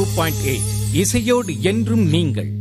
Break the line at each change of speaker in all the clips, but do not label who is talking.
point eight இசையோடு என்றும் நீங்கள்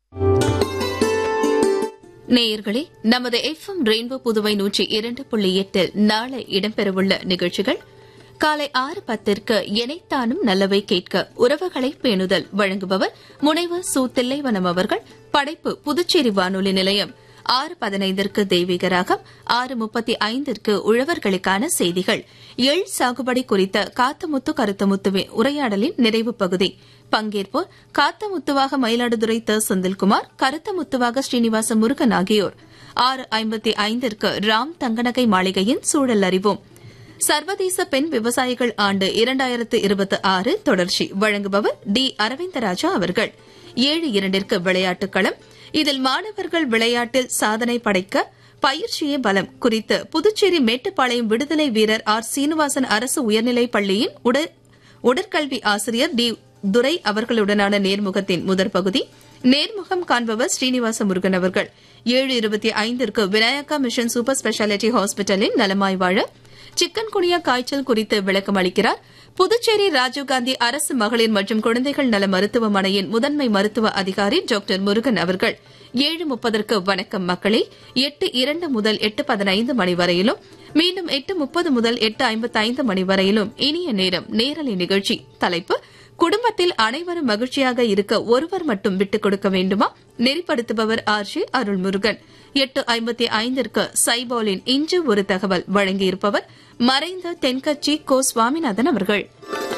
நேயர்களே நமது எஃப்எம் ரெயின்போ புதுவை நூற்றி இரண்டு புள்ளி எட்டில் நாளை இடம்பெறவுள்ள நிகழ்ச்சிகள் காலை ஆறு பத்திற்கு எனைத்தானும் நல்லவை கேட்க உறவுகளை பேணுதல் வழங்குபவர் முனைவர் சு தில்லைவனம் அவர்கள் படைப்பு புதுச்சேரி வானொலி நிலையம் ஆறு பதினைந்திற்கு தெய்வீக ராகம் ஆறு முப்பத்தி ஐந்திற்கு உழவர்களுக்கான செய்திகள் எள் சாகுபடி குறித்த காத்தமுத்து கருத்தமுத்துவின் உரையாடலின் நிறைவு பகுதி பங்கேற்போர் காத்தமுத்துவாக மயிலாடுதுறை த செந்தில்குமார் கருத்தமுத்துவாக ஸ்ரீனிவாச முருகன் ஆகியோர் ஆறு ஐம்பத்தி ஐந்திற்கு ராம் தங்கநகை மாளிகையின் சூழல் அறிவோம் சர்வதேச பெண் விவசாயிகள் ஆண்டு இரண்டாயிரத்து இருபத்தி ஆறு தொடர்ச்சி வழங்குபவர் டி அரவிந்தராஜா அவர்கள் ஏழு இரண்டிற்கு விளையாட்டுக் களம் இதில் மாணவர்கள் விளையாட்டில் சாதனை படைக்க பயிற்சியே பலம் குறித்து புதுச்சேரி மேட்டுப்பாளையம் விடுதலை வீரர் ஆர் சீனிவாசன் அரசு உயர்நிலைப் பள்ளியின் உடற்- உடற்கல்வி ஆசிரியர் டி துரை அவர்களுடனான நேர்முகத்தின் முதற் பகுதி நேர்முகம் காண்பவர் ஸ்ரீனிவாச முருகன் அவர்கள் ஏழு இருபத்தி ஐந்திற்கு விநாயகா மிஷன் சூப்பர் ஸ்பெஷாலிட்டி ஹாஸ்பிட்டலில் நலமாய் வாழ சிக்கன் குனியா காய்ச்சல் குறித்து விளக்கம் அளிக்கிறார் புதுச்சேரி ராஜீவ்காந்தி அரசு மகளிர் மற்றும் குழந்தைகள் நல மருத்துவமனையின் முதன்மை மருத்துவ அதிகாரி டாக்டர் முருகன் அவர்கள் ஏழு முப்பதற்கு வணக்கம் மக்களே எட்டு இரண்டு முதல் எட்டு பதினைந்து மணி வரையிலும் மீண்டும் எட்டு முப்பது முதல் எட்டு ஐம்பத்தைந்து மணி வரையிலும் இனிய நேரம் நேரலை நிகழ்ச்சி தலைப்பு குடும்பத்தில் அனைவரும் மகிழ்ச்சியாக இருக்க ஒருவர் மட்டும் விட்டுக் கொடுக்க வேண்டுமா நெறிப்படுத்துபவர் ஆர் ஜே அருள்முருகன் எட்டு ஐம்பத்தி ஐந்திற்கு சைபாலின் இன்று ஒரு தகவல் வழங்கியிருப்பவர் மறைந்த தென்கட்சி கோ சுவாமிநாதன் அவர்கள்